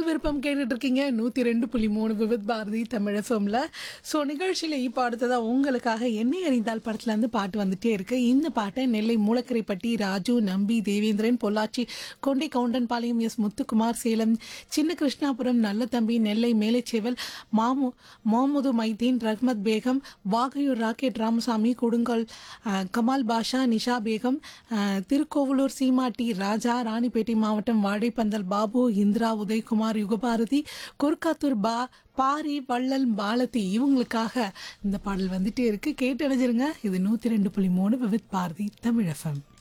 உங்கள் விருப்பம் கேட்டுட்டு இருக்கீங்க நூற்றி ரெண்டு புள்ளி மூணு விவித் பாரதி தமிழ் எஃப்எம்ல ஸோ நிகழ்ச்சியில் இப்போ அடுத்ததாக உங்களுக்காக என்னை அறிந்தால் படத்துலேருந்து பாட்டு வந்துட்டே இருக்கு இந்த பாட்டை நெல்லை மூலக்கரைப்பட்டி ராஜு நம்பி தேவேந்திரன் பொள்ளாச்சி கொண்டை கவுண்டன்பாளையம் எஸ் முத்துக்குமார் சேலம் சின்ன கிருஷ்ணாபுரம் நல்ல தம்பி நெல்லை மேலைச்சேவல் மாமு முகமது மைதீன் ரஹ்மத் பேகம் வாகையூர் ராக்கெட் ராமசாமி கொடுங்கல் அஹ், கமால் பாஷா நிஷா பேகம் அஹ், திருக்கோவலூர் சீமாட்டி ராஜா ராணிப்பேட்டை மாவட்டம் வாழைப்பந்தல் பாபு இந்திரா உதயகுமார் யுகபாரதி குர்காத்தூர் பா பாரி வள்ளல் பாலதி இவங்களுக்காக இந்த பாடல் வந்துட்டே இருக்கு கேட்டு அடைஞ்சிருங்க இது நூற்றி ரெண்டு புள்ளி மூணு விவித் பாரதி தமிழ் எஃப்எம்